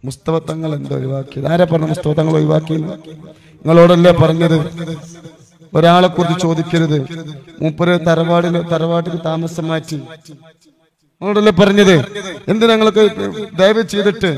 മുസ്തഫ തങ്ങൾ എന്താ ഒഴിവാക്കിയത് ആരാ പറഞ്ഞ മുസ്തഫ തങ്ങൾ ഒഴിവാക്കിയത് നിങ്ങളോടല്ലേ പറഞ്ഞത് ഒരാളെ കുറിച്ച് ചോദിക്കരുത് മൂപ്പര് തറവാടിന് തറവാട്ടിൽ താമസം മാറ്റി നിങ്ങളോടല്ലേ പറഞ്ഞത് എന്തിനാ ഞങ്ങൾക്ക് ദയവ് ചെയ്തിട്ട്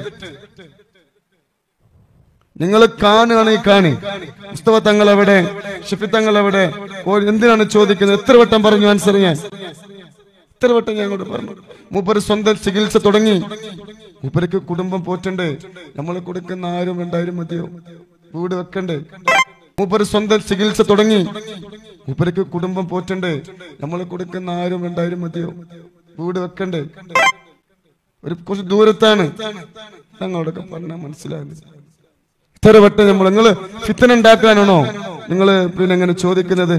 നിങ്ങൾ കാണുകയാണ് ഈ കാണി മുസ്തഫ തങ്ങൾ എവിടെ ഷിഫി തങ്ങൾ എവിടെ ഓ, എന്തിനാണ് ചോദിക്കുന്നത് എത്ര വട്ടം പറഞ്ഞു ആൻസർ ഞാൻ എത്ര വട്ടം ഞാൻ ഇങ്ങോട്ട് പറഞ്ഞു മൂപ്പര് സ്വന്തം ചികിത്സ തുടങ്ങി മൂപ്പർക്ക് കുടുംബം പോറ്റണ്ടേ നമ്മൾ കൊടുക്കുന്ന ആയിരം രണ്ടായിരം മതിയോ വീട് വെക്കണ്ടേ മൂപ്പര് സ്വന്തം ചികിത്സ തുടങ്ങി മൂപ്പർക്ക് കുടുംബം പോറ്റണ്ടേ നമ്മൾ കൊടുക്കുന്ന ആയിരം രണ്ടായിരം മതിയോ വീട് വെക്കണ്ടേ ഒരു കുറച്ച് ദൂരത്താണ് ഞങ്ങളോടൊക്കെ പറഞ്ഞാൽ മനസ്സിലാകുന്നത് ഇത്ര വട്ടം നമ്മൾ നിങ്ങള് ഫിത്തന ഉണ്ടാക്കാനാണോ നിങ്ങള് പിന്നെ എങ്ങനെ ചോദിക്കുന്നത്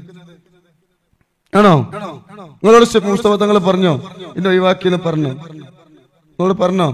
ആണോ നിങ്ങളോട് ഷെഫ് മുസ്തഫ തങ്ങൾ പറഞ്ഞോ ഇന്നെ ഒഴിവാക്കിയെന്ന് പറഞ്ഞു നിങ്ങളോട് പറഞ്ഞോ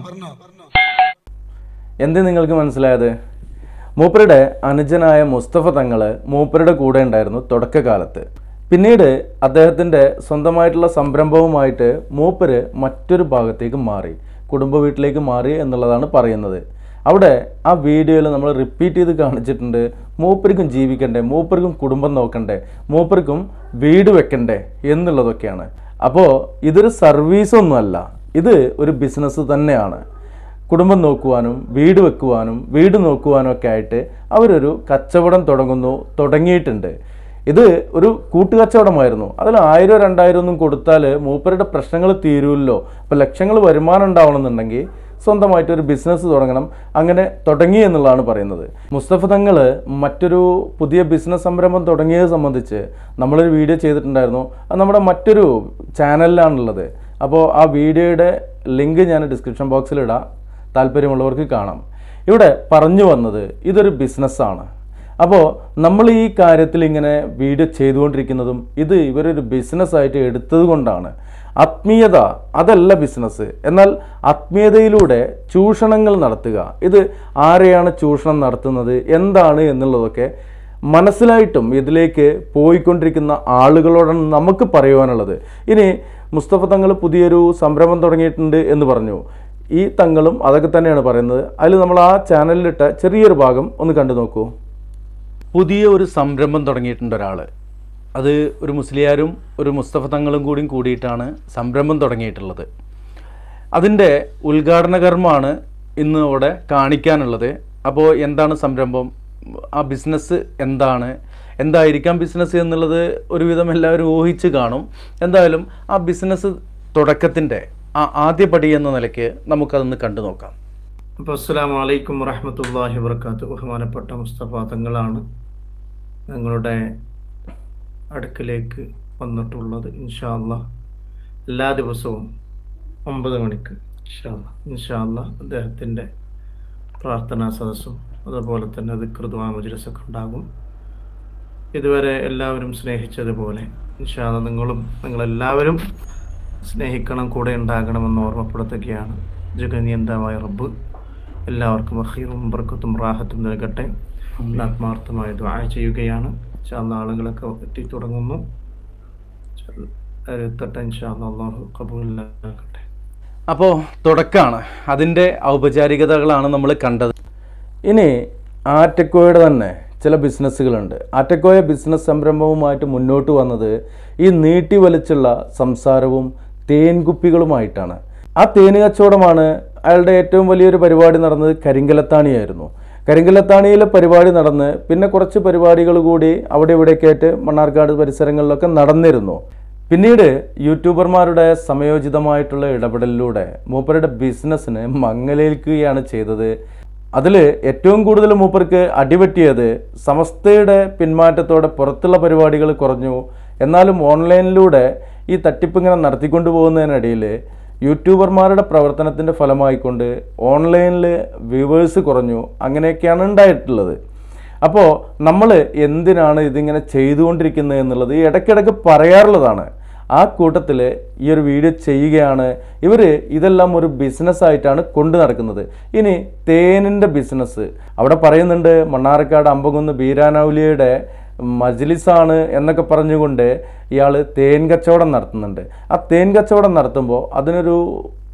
എന്ത് നിങ്ങൾക്ക് മനസ്സിലായത് മൂപ്പരുടെ അനുജനായ മുസ്തഫ തങ്ങൾ മൂപ്പരുടെ കൂടെ ഉണ്ടായിരുന്നു തുടക്കകാലത്ത് പിന്നീട് അദ്ദേഹത്തിൻ്റെ സ്വന്തമായിട്ടുള്ള സംരംഭവുമായിട്ട് മൂപ്പര് മറ്റൊരു ഭാഗത്തേക്ക് മാറി കുടുംബ വീട്ടിലേക്ക് മാറി എന്നുള്ളതാണ് പറയുന്നത് അവിടെ ആ വീഡിയോയിൽ നമ്മൾ റിപ്പീറ്റ് ചെയ്ത് കാണിച്ചിട്ടുണ്ട് മൂപ്പർക്കും ജീവിക്കണ്ടേ മൂപ്പർക്കും കുടുംബം നോക്കണ്ടേ മൂപ്പർക്കും വീട് വെക്കണ്ടേ എന്നുള്ളതൊക്കെയാണ് അപ്പോൾ ഇതൊരു സർവീസൊന്നുമല്ല ഇത് ഒരു ബിസിനസ് തന്നെയാണ് കുടുംബം നോക്കുവാനും വീട് വെക്കുവാനും വീട് നോക്കുവാനും ഒക്കെ ആയിട്ട് അവരൊരു കച്ചവടം തുടങ്ങുന്നു തുടങ്ങിയിട്ടുണ്ട് ഇത് ഒരു കൂട്ടുകച്ചവടമായിരുന്നു അതിൽ ആയിരം രണ്ടായിരം ഒന്നും കൊടുത്താൽ മൂപ്പരുടെ പ്രശ്നങ്ങൾ തീരുമല്ലോ അപ്പോൾ ലക്ഷങ്ങൾ വരുമാനം ഉണ്ടാവണമെന്നുണ്ടെങ്കിൽ സ്വന്തമായിട്ട് ഒരു ബിസിനസ് തുടങ്ങണം അങ്ങനെ തുടങ്ങി എന്നുള്ളതാണ് പറയുന്നത് മുസ്തഫ തങ്ങൾ മറ്റൊരു പുതിയ ബിസിനസ് സംരംഭം തുടങ്ങിയത് സംബന്ധിച്ച് നമ്മളൊരു വീഡിയോ ചെയ്തിട്ടുണ്ടായിരുന്നു അത് നമ്മുടെ മറ്റൊരു ചാനലിലാണുള്ളത് അപ്പോൾ ആ വീഡിയോയുടെ ലിങ്ക് ഞാൻ ഡിസ്ക്രിപ്ഷൻ ബോക്സിൽ ഇടാം താല്പര്യമുള്ളവർക്ക് കാണാം ഇവിടെ പറഞ്ഞു വന്നത് ഇതൊരു ബിസിനസ്സാണ് അപ്പോൾ നമ്മൾ ഈ കാര്യത്തിൽ ഇങ്ങനെ വീഡിയോ ചെയ്തുകൊണ്ടിരിക്കുന്നതും ഇത് ഇവരൊരു ബിസിനസ്സായിട്ട് എടുത്തത് കൊണ്ടാണ് ആത്മീയത അതല്ല ബിസിനസ് എന്നാൽ ആത്മീയതയിലൂടെ ചൂഷണങ്ങൾ നടത്തുക ഇത് ആരെയാണ് ചൂഷണം നടത്തുന്നത് എന്താണ് എന്നുള്ളതൊക്കെ മനസ്സിലായിട്ടും ഇതിലേക്ക് പോയിക്കൊണ്ടിരിക്കുന്ന ആളുകളോടാണ് നമുക്ക് പറയുവാനുള്ളത് ഇനി മുസ്തഫ തങ്ങൾ പുതിയൊരു സംരംഭം തുടങ്ങിയിട്ടുണ്ട് എന്ന് പറഞ്ഞു ഈ തങ്ങളും അതൊക്കെ തന്നെയാണ് പറയുന്നത് അതിൽ നമ്മൾ ആ ചാനലിലിട്ട ചെറിയൊരു ഭാഗം ഒന്ന് കണ്ടു നോക്കൂ പുതിയ ഒരു സംരംഭം തുടങ്ങിയിട്ടുണ്ട് ഒരാൾ അത് ഒരു മുസ്ലിയാരും ഒരു മുസ്തഫ തങ്ങളും കൂടിയും കൂടിയിട്ടാണ് സംരംഭം തുടങ്ങിയിട്ടുള്ളത് അതിൻ്റെ ഉദ്ഘാടന കർമ്മമാണ് ഇന്ന് ഇവിടെ കാണിക്കാനുള്ളത് അപ്പോൾ എന്താണ് സംരംഭം ആ ബിസിനസ് എന്താണ് എന്തായിരിക്കാം ബിസിനസ് എന്നുള്ളത് ഒരുവിധം എല്ലാവരും ഊഹിച്ച് കാണും എന്തായാലും ആ ബിസിനസ് തുടക്കത്തിൻ്റെ ആ ആദ്യ പടി എന്ന നിലയ്ക്ക് നമുക്കതൊന്ന് കണ്ടു നോക്കാം അപ്പോൾ അസ്സാം വലൈക്കും വറഹമത്തല്ലാഹി വർക്കാത്ത് ബഹുമാനപ്പെട്ട മുസ്തഫ തങ്ങളാണ് ഞങ്ങളുടെ അടുക്കിലേക്ക് വന്നിട്ടുള്ളത് ഇൻഷാല്ല എല്ലാ ദിവസവും ഒമ്പത് മണിക്ക് ഇൻഷാല്ല ഇൻഷാല്ല അദ്ദേഹത്തിൻ്റെ പ്രാർത്ഥനാ സദസ്സും അതുപോലെ തന്നെ ദിക്റുദ്വാ മജ്ലിസൊക്കെ ഉണ്ടാകും ഇതുവരെ എല്ലാവരും സ്നേഹിച്ചതുപോലെ ഇൻഷാല്ല നിങ്ങളും നിങ്ങളെല്ലാവരും സ്നേഹിക്കണം കൂടെ ഉണ്ടാകണമെന്ന് ഓർമ്മപ്പെടുത്തുകയാണ് ജഗനിയന്താവായ റബ്ബ് എല്ലാവർക്കും അഖീറും ബർക്കത്തും റാഹത്തും നൽകട്ടെ എന്ന് ആത്മാർത്ഥമായി ദ്വാ ചെയ്യുകയാണ് ഇൻഷാല്ല ആളുകളൊക്കെ എത്തി തുടങ്ങുന്നു എത്തട്ടെ ഇൻഷാല്ല അള്ളാഹു കബൂലാകട്ടെ അപ്പോൾ തുടക്കമാണ് അതിൻ്റെ ഔപചാരികതകളാണ് നമ്മൾ കണ്ടത് ഇനി ആറ്റക്കോയുടെ തന്നെ ചില ബിസിനസ്സുകളുണ്ട് ആറ്റക്കോയ ബിസിനസ് സംരംഭവുമായിട്ട് മുന്നോട്ട് വന്നത് ഈ നീട്ടി വലിച്ചുള്ള സംസാരവും തേൻകുപ്പികളുമായിട്ടാണ് ആ തേന് കച്ചവടമാണ് അയാളുടെ ഏറ്റവും വലിയൊരു പരിപാടി നടന്നത് കരിങ്കലത്താണിയായിരുന്നു കരിങ്കലത്താണിയിലെ പരിപാടി നടന്ന് പിന്നെ കുറച്ച് പരിപാടികൾ കൂടി അവിടെ ഇവിടെയൊക്കെ ആയിട്ട് മണ്ണാർക്കാട് പരിസരങ്ങളിലൊക്കെ നടന്നിരുന്നു പിന്നീട് യൂട്യൂബർമാരുടെ സമയോചിതമായിട്ടുള്ള ഇടപെടലിലൂടെ മൂപ്പരുടെ ബിസിനസ്സിന് മങ്ങലേൽക്കുകയാണ് ചെയ്തത് അതിൽ ഏറ്റവും കൂടുതൽ മൂപ്പർക്ക് അടിപറ്റിയത് സമസ്തയുടെ പിന്മാറ്റത്തോടെ പുറത്തുള്ള പരിപാടികൾ കുറഞ്ഞു എന്നാലും ഓൺലൈനിലൂടെ ഈ തട്ടിപ്പ് ഇങ്ങനെ നടത്തിക്കൊണ്ടു പോകുന്നതിനിടയിൽ യൂട്യൂബർമാരുടെ പ്രവർത്തനത്തിൻ്റെ ഫലമായിക്കൊണ്ട് ഓൺലൈനിൽ വ്യൂവേഴ്സ് കുറഞ്ഞു അങ്ങനെയൊക്കെയാണ് ഉണ്ടായിട്ടുള്ളത് അപ്പോൾ നമ്മൾ എന്തിനാണ് ഇതിങ്ങനെ ചെയ്തുകൊണ്ടിരിക്കുന്നത് എന്നുള്ളത് ഈ ഇടയ്ക്കിടയ്ക്ക് പറയാറുള്ളതാണ് ആ കൂട്ടത്തിൽ ഈ ഒരു വീഡിയോ ചെയ്യുകയാണ് ഇവർ ഇതെല്ലാം ഒരു ബിസിനസ്സായിട്ടാണ് കൊണ്ടു നടക്കുന്നത് ഇനി തേനിൻ്റെ ബിസിനസ് അവിടെ പറയുന്നുണ്ട് മണ്ണാർക്കാട് അമ്പകുന്ന് ബീരാനൗലിയുടെ മജ്ലിസാണ് എന്നൊക്കെ പറഞ്ഞുകൊണ്ട് ഇയാൾ തേൻ കച്ചവടം നടത്തുന്നുണ്ട് ആ തേൻ കച്ചവടം നടത്തുമ്പോൾ അതിനൊരു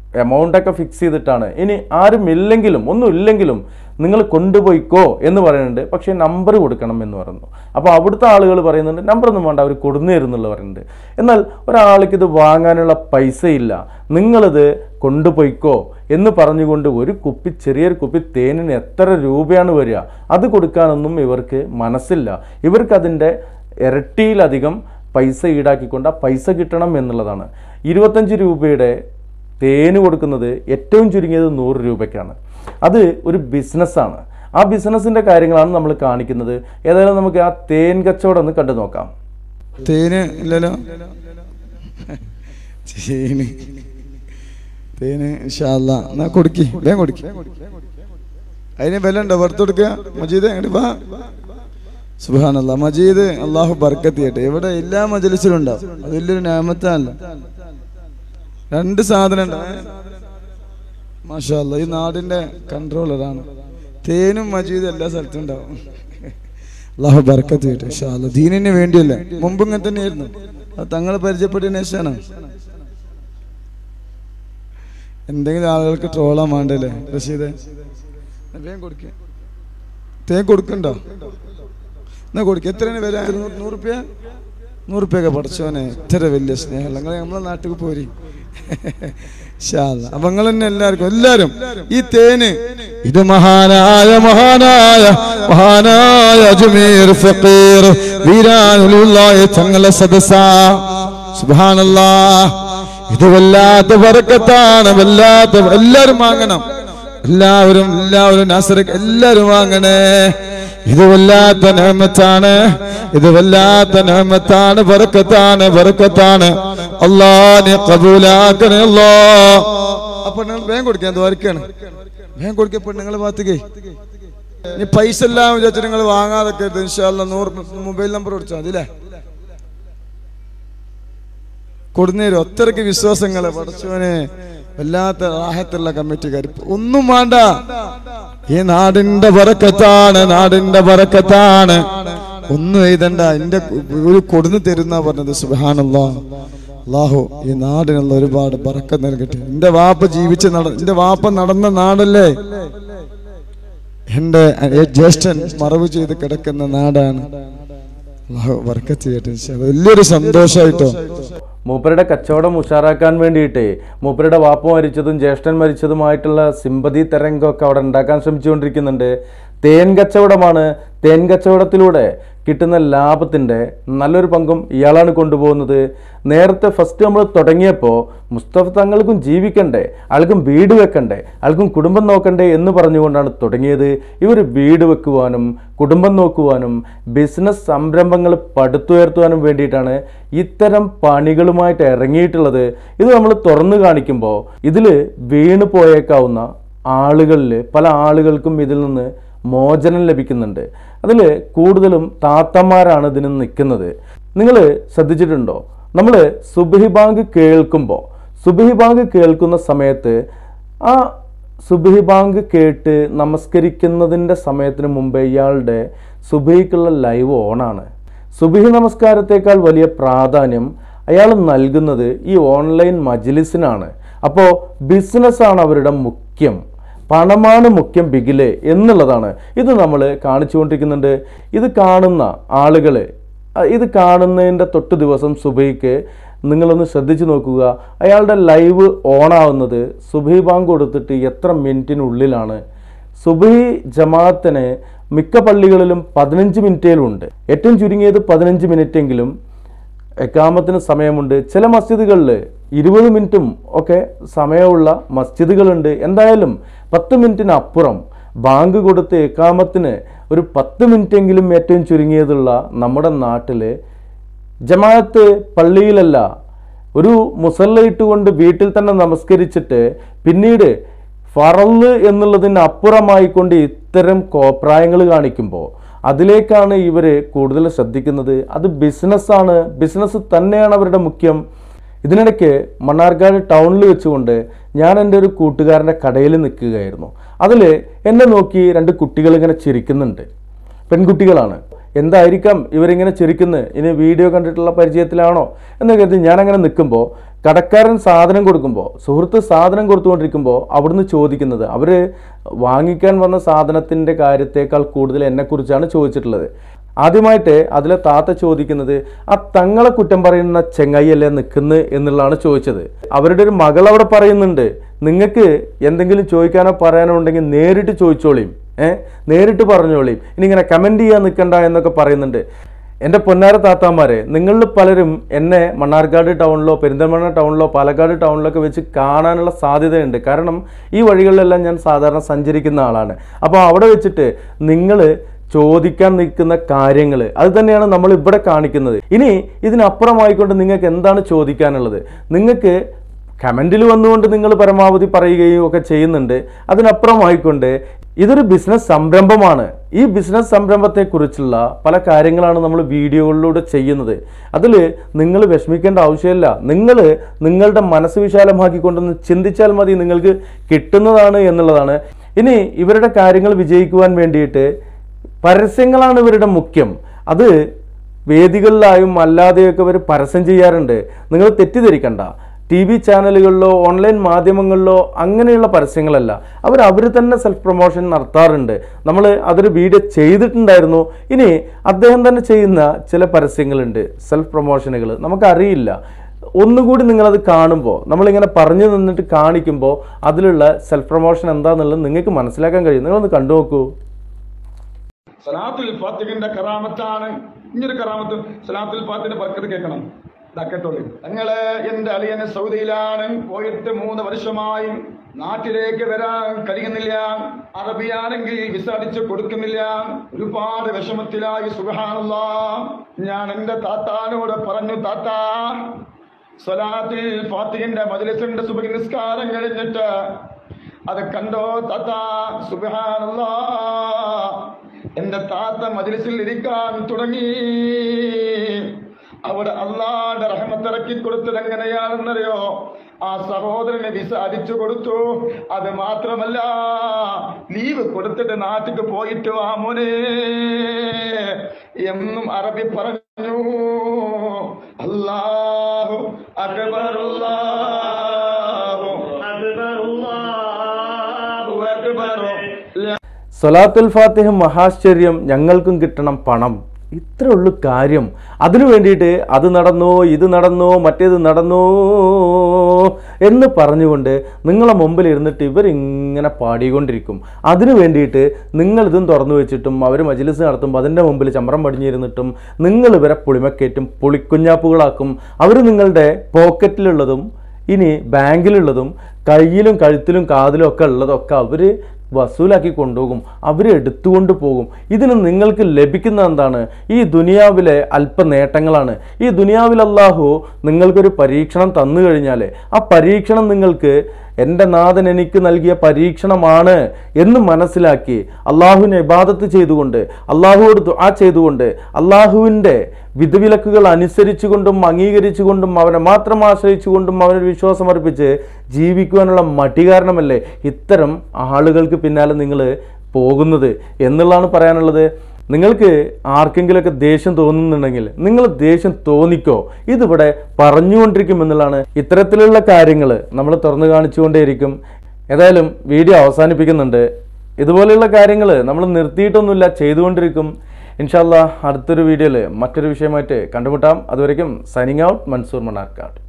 എമൗണ്ടൊക്കെ ഫിക്സ് ചെയ്തിട്ടാണ് ഇനി ആരും ഇല്ലെങ്കിലും ഒന്നും ഇല്ലെങ്കിലും നിങ്ങൾ കൊണ്ടുപോയിക്കോ എന്ന് പറയുന്നുണ്ട് പക്ഷേ നമ്പർ കൊടുക്കണം എന്ന് പറയുന്നു അപ്പോൾ അവിടുത്തെ ആളുകൾ പറയുന്നുണ്ട് നമ്പർ ഒന്നും വേണ്ട അവർ കൊടുന്നു തരുന്നുള്ള പറയുന്നുണ്ട് എന്നാൽ ഒരാൾക്ക് ഇത് വാങ്ങാനുള്ള പൈസ ഇല്ല നിങ്ങളിത് കൊണ്ടുപോയിക്കോ എന്ന് പറഞ്ഞുകൊണ്ട് ഒരു കുപ്പി ചെറിയൊരു കുപ്പി തേനിന് എത്ര രൂപയാണ് വരിക അത് കൊടുക്കാനൊന്നും ഇവർക്ക് മനസ്സില്ല ഇവർക്കതിൻ്റെ ഇരട്ടിയിലധികം പൈസ ഈടാക്കിക്കൊണ്ട് ആ പൈസ കിട്ടണം എന്നുള്ളതാണ് ഇരുപത്തഞ്ച് രൂപയുടെ തേന് കൊടുക്കുന്നത് ഏറ്റവും ചുരുങ്ങിയത് നൂറ് രൂപയ്ക്കാണ് അത് ഒരു ബിസിനസ്സാണ് ആ ബിസിനസ്സിൻ്റെ കാര്യങ്ങളാണ് നമ്മൾ കാണിക്കുന്നത് ഏതായാലും നമുക്ക് ആ തേൻ കച്ചവടം ഒന്ന് കണ്ടു നോക്കാം തേന് ഇല്ലല്ലോ തേന് തേന് ഇൻഷാല്ല എന്നാ കൊടുക്കി വേഗം കൊടുക്കി അതിന് വില ഉണ്ടോ വെറുതെ കൊടുക്കുക മജീദ് അങ്ങോട്ട് വാ സുബാനല്ല മജീദ് അള്ളാഹു ബർക്കത്ത് ചെയ്യട്ടെ ഇവിടെ എല്ലാ മജലിസിലും ഉണ്ടാവും അത് വലിയൊരു നാമത്താണല്ലോ രണ്ട് സാധനം ഉണ്ട് മാഷാല്ല ഈ നാടിന്റെ കൺട്രോളറാണ് തേനും മജീദും എല്ലാ സ്ഥലത്തും ഉണ്ടാവും അള്ളാഹു ബർക്കത്ത് ചെയ്യട്ടെ ഇൻഷാല്ല ദീനിന് വേണ്ടിയല്ല മുമ്പ് ഇങ്ങനെ തന്നെയായിരുന്നു അത് തങ്ങളെ പരിചയപ്പെട്ടതിന് ശേഷമാണ് എന്തെങ്കിലും ആളുകൾക്ക് ട്രോളാൻ വേണ്ടല്ലേ റഷീദ് വേഗം കൊടുക്ക തേൻ കൊടുക്കണ്ടോ എന്നാ കൊടുക്ക എത്രയാണ് വില നൂറുപ്യ നൂറുപ്യൊക്കെ പഠിച്ചോനെ ഇത്ര വലിയ സ്നേഹം നിങ്ങൾ നമ്മളെ നാട്ടിൽ പോരി അപ്പൊ നിങ്ങൾ തന്നെ എല്ലാവർക്കും എല്ലാരും ഈ തേന് ഇത് മഹാനായ മഹാനായ മഹാനായ അജ്മീർ ഫക്കീർ വീരാനുള്ളായ തങ്ങളെ സദസ സുബ്ഹാനല്ലാ ഇത് വല്ലാത്ത ബർക്കത്താണ് വല്ലാത്ത എല്ലാരും വാങ്ങണം എല്ലാവരും എല്ലാവരും നാസറക്ക് എല്ലാവരും വാങ്ങണേ ഇത് വല്ലാത്ത നേമത്താണ് ഇത് വല്ലാത്ത നേമത്താണ് ബർക്കത്താണ് ബർക്കത്താണ് അല്ലാ നീ കബൂലാക്കണേ അല്ലോ അപ്പൊ നിങ്ങൾ വേഗം കൊടുക്കാൻ ദ്വാരക്കാണ് വേഗം കൊടുക്കുക പെണ്ണുങ്ങളെ ഭാഗത്തേക്ക് ഇനി പൈസ എല്ലാം വിചാരിച്ചിട്ട് നിങ്ങൾ വാങ്ങാതൊക്കെ ഇൻഷാല്ല നൂറ് മൊബൈൽ നമ്പർ കൊടുത്താൽ മതി അല്ലേ കൊടുന്നേരും ഒത്തരക്ക് വിശ്വാസങ്ങളെ പഠിച്ചവനെ വല്ലാത്ത റാഹത്തുള്ള കമ്മിറ്റിക്കാർ ഒന്നും വേണ്ട ഈ നാടിന്റെ പറക്കത്താണ് നാടിന്റെ പറക്കത്താണ് ഒന്നും എഴുതണ്ട എന്റെ ഒരു കൊടുന്നു തരുന്ന പറഞ്ഞത് സുബാനല്ലോ അള്ളാഹു ഈ നാടിനുള്ള ഒരുപാട് പറക്കം നൽകട്ടെ എന്റെ വാപ്പ ജീവിച്ച് നട എന്റെ വാപ്പ നടന്ന നാടല്ലേ എന്റെ ജ്യേഷ്ഠൻ മറവ് ചെയ്ത് കിടക്കുന്ന നാടാണ് അള്ളാഹു ബർക്കത്ത് ചെയ്യട്ടെ ഇൻഷാ അല്ലാ. വലിയൊരു സന്തോഷമായിട്ടോ മൂപ്പരുടെ കച്ചവടം ഉഷാറാക്കാൻ വേണ്ടിയിട്ട് മൂപ്പരുടെ വാപ്പ മരിച്ചതും ജ്യേഷ്ഠൻ മരിച്ചതുമായിട്ടുള്ള സിമ്പതി തരംഗമൊക്കെ അവിടെ ഉണ്ടാക്കാൻ ശ്രമിച്ചുകൊണ്ടിരിക്കുന്നുണ്ട് തേൻ കച്ചവടമാണ് തേൻ കച്ചവടത്തിലൂടെ കിട്ടുന്ന ലാഭത്തിൻ്റെ നല്ലൊരു പങ്കും ഇയാളാണ് കൊണ്ടുപോകുന്നത് നേരത്തെ ഫസ്റ്റ് നമ്മൾ തുടങ്ങിയപ്പോൾ മുസ്തഫ തങ്ങൾക്കും ജീവിക്കണ്ടേ ആൾക്കും വീട് വെക്കണ്ടേ ആൾക്കും കുടുംബം നോക്കണ്ടേ എന്ന് പറഞ്ഞുകൊണ്ടാണ് തുടങ്ങിയത് ഇവർ വീട് വെക്കുവാനും കുടുംബം നോക്കുവാനും ബിസിനസ് സംരംഭങ്ങൾ പടുത്തുയർത്തുവാനും വേണ്ടിയിട്ടാണ് ഇത്തരം പണികളുമായിട്ട് ഇറങ്ങിയിട്ടുള്ളത് ഇത് നമ്മൾ തുറന്നു കാണിക്കുമ്പോൾ ഇതിൽ വീണ് പോയേക്കാവുന്ന ആളുകളിൽ പല ആളുകൾക്കും ഇതിൽ നിന്ന് മോചനം ലഭിക്കുന്നുണ്ട് അതിൽ കൂടുതലും താത്തമാരാണ് ഇതിന് നിൽക്കുന്നത് നിങ്ങൾ ശ്രദ്ധിച്ചിട്ടുണ്ടോ നമ്മൾ സുബഹി ബാങ്ക് കേൾക്കുമ്പോൾ സുബഹി ബാങ്ക് കേൾക്കുന്ന സമയത്ത് ആ സുബഹി ബാങ്ക് കേട്ട് നമസ്കരിക്കുന്നതിൻ്റെ സമയത്തിന് മുമ്പേ ഇയാളുടെ സുബഹിക്കുള്ള ലൈവ് ഓണാണ് സുബഹി നമസ്കാരത്തേക്കാൾ വലിയ പ്രാധാന്യം അയാൾ നൽകുന്നത് ഈ ഓൺലൈൻ മജ്ലിസിനാണ് അപ്പോൾ ബിസിനസ്സാണ് അവരുടെ മുഖ്യം പണമാണ് മുഖ്യം ബിഗില് എന്നുള്ളതാണ് ഇത് നമ്മൾ കാണിച്ചുകൊണ്ടിരിക്കുന്നുണ്ട് ഇത് കാണുന്ന ആളുകൾ ഇത് കാണുന്നതിൻ്റെ തൊട്ട് ദിവസം സുബൈക്ക് നിങ്ങളൊന്ന് ശ്രദ്ധിച്ചു നോക്കുക അയാളുടെ ലൈവ് ഓണാവുന്നത് സുബൈ ബാങ്ക് കൊടുത്തിട്ട് എത്ര മിനിറ്റിനുള്ളിലാണ് സുബൈ ജമാഅത്തിന് മിക്ക പള്ളികളിലും പതിനഞ്ച് മിനിറ്റേലുണ്ട് ഏറ്റവും ചുരുങ്ങിയത് പതിനഞ്ച് മിനിറ്റെങ്കിലും എക്കാമത്തിന് സമയമുണ്ട് ചില മസ്ജിദുകളിൽ ഇരുപത് മിനിറ്റും ഒക്കെ സമയമുള്ള മസ്ജിദുകളുണ്ട് എന്തായാലും പത്ത് മിനിറ്റിന് അപ്പുറം ബാങ്ക് കൊടുത്ത് എക്കാമത്തിന് ഒരു പത്ത് മിനിറ്റെങ്കിലും ഏറ്റവും ചുരുങ്ങിയതുള്ള നമ്മുടെ നാട്ടിൽ ജമാഅത്ത് പള്ളിയിലല്ല ഒരു മുസല്ല ഇട്ടുകൊണ്ട് വീട്ടിൽ തന്നെ നമസ്കരിച്ചിട്ട് പിന്നീട് ഫറല് എന്നുള്ളതിന് അപ്പുറമായിക്കൊണ്ട് ഇത്തരം കോപ്രായങ്ങൾ കാണിക്കുമ്പോൾ അതിലേക്കാണ് ഇവർ കൂടുതൽ ശ്രദ്ധിക്കുന്നത് അത് ബിസിനസ്സാണ് ബിസിനസ് തന്നെയാണ് അവരുടെ മുഖ്യം ഇതിനിടയ്ക്ക് മണ്ണാർക്കാട് ടൗണിൽ വെച്ചുകൊണ്ട് ഞാൻ എൻ്റെ ഒരു കൂട്ടുകാരൻ്റെ കടയിൽ നിൽക്കുകയായിരുന്നു അതിൽ എന്നെ നോക്കി രണ്ട് കുട്ടികൾ ഇങ്ങനെ ചിരിക്കുന്നുണ്ട് പെൺകുട്ടികളാണ് എന്തായിരിക്കാം ഇവരിങ്ങനെ ചിരിക്കുന്നത് ഇനി വീഡിയോ കണ്ടിട്ടുള്ള പരിചയത്തിലാണോ എന്ന് കരുതി ഞാനങ്ങനെ നിൽക്കുമ്പോൾ കടക്കാരൻ സാധനം കൊടുക്കുമ്പോൾ സുഹൃത്ത് സാധനം കൊടുത്തുകൊണ്ടിരിക്കുമ്പോൾ അവിടുന്ന് ചോദിക്കുന്നത് അവർ വാങ്ങിക്കാൻ വന്ന സാധനത്തിൻ്റെ കാര്യത്തേക്കാൾ കൂടുതൽ എന്നെക്കുറിച്ചാണ് ചോദിച്ചിട്ടുള്ളത് ആദ്യമായിട്ട് അതിലെ താത്ത ചോദിക്കുന്നത് ആ തങ്ങളെ കുറ്റം പറയുന്ന ചെങ്ങായിയല്ലേ നിൽക്കുന്നത് എന്നുള്ളതാണ് ചോദിച്ചത് അവരുടെ ഒരു മകൾ അവിടെ പറയുന്നുണ്ട് നിങ്ങൾക്ക് എന്തെങ്കിലും ചോദിക്കാനോ പറയാനോ ഉണ്ടെങ്കിൽ നേരിട്ട് ചോദിച്ചോളിയും ഏ നേരിട്ട് പറഞ്ഞോളിയും ഇനി ഇങ്ങനെ കമൻറ്റ് ചെയ്യാൻ നിൽക്കണ്ട എന്നൊക്കെ പറയുന്നുണ്ട് എൻ്റെ പൊന്നാര താത്താമാരെ നിങ്ങളിൽ പലരും എന്നെ മണ്ണാർക്കാട് ടൗണിലോ പെരിന്തൽമണ്ണ ടൗണിലോ പാലക്കാട് ടൗണിലൊക്കെ വെച്ച് കാണാനുള്ള സാധ്യതയുണ്ട് കാരണം ഈ വഴികളിലെല്ലാം ഞാൻ സാധാരണ സഞ്ചരിക്കുന്ന ആളാണ് അപ്പോൾ അവിടെ വെച്ചിട്ട് നിങ്ങൾ ചോദിക്കാൻ നിൽക്കുന്ന കാര്യങ്ങൾ അത് തന്നെയാണ് നമ്മൾ ഇവിടെ കാണിക്കുന്നത് ഇനി ഇതിനപ്പുറമായിക്കൊണ്ട് നിങ്ങൾക്ക് എന്താണ് ചോദിക്കാനുള്ളത് നിങ്ങൾക്ക് കമൻറ്റിൽ വന്നുകൊണ്ട് നിങ്ങൾ പരമാവധി പറയുകയും ഒക്കെ ചെയ്യുന്നുണ്ട് അതിനപ്പുറമായിക്കൊണ്ട് ഇതൊരു ബിസിനസ് സംരംഭമാണ് ഈ ബിസിനസ് സംരംഭത്തെക്കുറിച്ചുള്ള പല കാര്യങ്ങളാണ് നമ്മൾ വീഡിയോകളിലൂടെ ചെയ്യുന്നത് അതിൽ നിങ്ങൾ വിഷമിക്കേണ്ട ആവശ്യമില്ല നിങ്ങൾ നിങ്ങളുടെ മനസ്സ് വിശാലമാക്കിക്കൊണ്ടൊന്ന് ചിന്തിച്ചാൽ മതി നിങ്ങൾക്ക് കിട്ടുന്നതാണ് എന്നുള്ളതാണ് ഇനി ഇവരുടെ കാര്യങ്ങൾ വിജയിക്കുവാൻ വേണ്ടിയിട്ട് പരസ്യങ്ങളാണ് ഇവരുടെ മുഖ്യം അത് വേദികളിലായും അല്ലാതെയൊക്കെ ഇവർ പരസ്യം ചെയ്യാറുണ്ട് നിങ്ങൾ തെറ്റിദ്ധരിക്കണ്ട ടി വി ചാനലുകളിലോ ഓൺലൈൻ മാധ്യമങ്ങളിലോ അങ്ങനെയുള്ള പരസ്യങ്ങളല്ല അവർ അവർ തന്നെ സെൽഫ് പ്രൊമോഷൻ നടത്താറുണ്ട് നമ്മൾ അതൊരു വീഡിയോ ചെയ്തിട്ടുണ്ടായിരുന്നു ഇനി അദ്ദേഹം തന്നെ ചെയ്യുന്ന ചില പരസ്യങ്ങളുണ്ട് സെൽഫ് പ്രൊമോഷനുകൾ നമുക്കറിയില്ല ഒന്നുകൂടി നിങ്ങളത് കാണുമ്പോൾ നമ്മളിങ്ങനെ പറഞ്ഞു നിന്നിട്ട് കാണിക്കുമ്പോൾ അതിലുള്ള സെൽഫ് പ്രൊമോഷൻ എന്താണെന്നുള്ളത് നിങ്ങൾക്ക് മനസ്സിലാക്കാൻ കഴിയും നിങ്ങളൊന്ന് കണ്ടു നോക്കൂ സലാത്തുൽ ഫാത്തിഹിന്റെ കറാമത്താണ് ഇങ്ങനൊരു കറാമത്ത് സലാത്തുൽ ഫാത്തിന്റെ ബർക്കത്ത് കേൾക്കണം ഇതാക്കത്തോളി ഞങ്ങള് എന്റെ അളിയന് സൗദിയിലാണ് പോയിട്ട് മൂന്ന് വർഷമായി നാട്ടിലേക്ക് വരാൻ കഴിയുന്നില്ല അറബിയാണെങ്കിൽ വിസ അടിച്ച് കൊടുക്കുന്നില്ല ഒരുപാട് വിഷമത്തിലായി സുഖാണല്ല ഞാൻ എന്റെ താത്താനോട് പറഞ്ഞു താത്താ സ്വലാത്തിൽ ഫാത്തിഹിന്റെ മജിലിസിന്റെ സുബഹി നിസ്കാരം കഴിഞ്ഞിട്ട് അത് കണ്ടോ താത്ത സുബാനല്ലാ എന്റെ താത്ത മജിലിസിൽ ഇരിക്കാൻ തുടങ്ങി അവിടെ അള്ളാന്റെ റഹമത്തിറക്കി കൊടുത്തത് എങ്ങനെയാണെന്നറിയോ ആ സഹോദരന് വിസ അടിച്ചു കൊടുത്തു അത് മാത്രമല്ല ലീവ് കൊടുത്തിട്ട് നാട്ടിക്ക് പോയിട്ട് ആ മോനെ എന്നും അറബി പറഞ്ഞു അല്ലാഹു അക്ബർ അല്ലാഹു അല്ലാഹു അക്ബർ സൊലാത്തുൽ ഫാത്തിഹ മഹാശ്ചര്യം ഞങ്ങൾക്കും കിട്ടണം പണം ഇത്രേ ഉള്ളൂ കാര്യം അതിനു വേണ്ടിയിട്ട് അത് നടന്നോ ഇത് നടന്നോ മറ്റേത് നടന്നോ എന്ന് പറഞ്ഞുകൊണ്ട് നിങ്ങളെ മുമ്പിൽ ഇരുന്നിട്ട് ഇവരിങ്ങനെ പാടിക്കൊണ്ടിരിക്കും അതിനു വേണ്ടിയിട്ട് നിങ്ങളിതും തുറന്നു വെച്ചിട്ടും അവർ മജിലിസ് നടത്തുമ്പോൾ അതിൻ്റെ മുമ്പിൽ ചമ്രം പടിഞ്ഞിരുന്നിട്ടും നിങ്ങൾ ഇവരെ പുളിമക്കേറ്റും പുളിക്കുഞ്ഞാപ്പുകളാക്കും അവർ നിങ്ങളുടെ പോക്കറ്റിലുള്ളതും ഇനി ബാങ്കിലുള്ളതും കയ്യിലും കഴുത്തിലും കാതിലും ഒക്കെ ഉള്ളതൊക്കെ അവർ വസൂലാക്കി കൊണ്ടുപോകും അവർ എടുത്തുകൊണ്ട് പോകും ഇതിന് നിങ്ങൾക്ക് ലഭിക്കുന്ന എന്താണ് ഈ ദുനിയാവിലെ അല്പ നേട്ടങ്ങളാണ് ഈ ദുനിയാവിൽ അല്ലാഹു നിങ്ങൾക്കൊരു പരീക്ഷണം തന്നു കഴിഞ്ഞാൽ ആ പരീക്ഷണം നിങ്ങൾക്ക് എൻ്റെ നാഥൻ എനിക്ക് നൽകിയ പരീക്ഷണമാണ് എന്ന് മനസ്സിലാക്കി അള്ളാഹുവിനെ ഇബാദത്ത് ചെയ്തുകൊണ്ട് അള്ളാഹുവോട് ദുആ ചെയ്തുകൊണ്ട് അള്ളാഹുവിൻ്റെ വിധിവിലക്കുകൾ അനുസരിച്ചുകൊണ്ടും അംഗീകരിച്ചുകൊണ്ടും അവനെ മാത്രം ആശ്രയിച്ചുകൊണ്ടും അവനൊരു വിശ്വാസം അർപ്പിച്ച് ജീവിക്കുവാനുള്ള മടി കാരണമല്ലേ ഇത്തരം ആളുകൾക്ക് പിന്നാലെ നിങ്ങൾ പോകുന്നത് എന്നുള്ളതാണ് പറയാനുള്ളത് നിങ്ങൾക്ക് ആർക്കെങ്കിലുമൊക്കെ ദേഷ്യം തോന്നുന്നുണ്ടെങ്കിൽ നിങ്ങൾ ദേഷ്യം തോന്നിക്കോ ഇതിവിടെ പറഞ്ഞുകൊണ്ടിരിക്കും എന്നുള്ളതാണ് ഇത്തരത്തിലുള്ള കാര്യങ്ങൾ നമ്മൾ തുറന്നു കാണിച്ചുകൊണ്ടേയിരിക്കും ഏതായാലും വീഡിയോ അവസാനിപ്പിക്കുന്നുണ്ട് ഇതുപോലെയുള്ള കാര്യങ്ങൾ നമ്മൾ നിർത്തിയിട്ടൊന്നുമില്ല ചെയ്തുകൊണ്ടിരിക്കും ഇൻഷാല്ല അടുത്തൊരു വീഡിയോയിൽ മറ്റൊരു വിഷയമായിട്ട് കണ്ടുമുട്ടാം അതുവരയ്ക്കും സൈനിങ് ഔട്ട് മൻസൂർ മണ്ണാർക്കാട്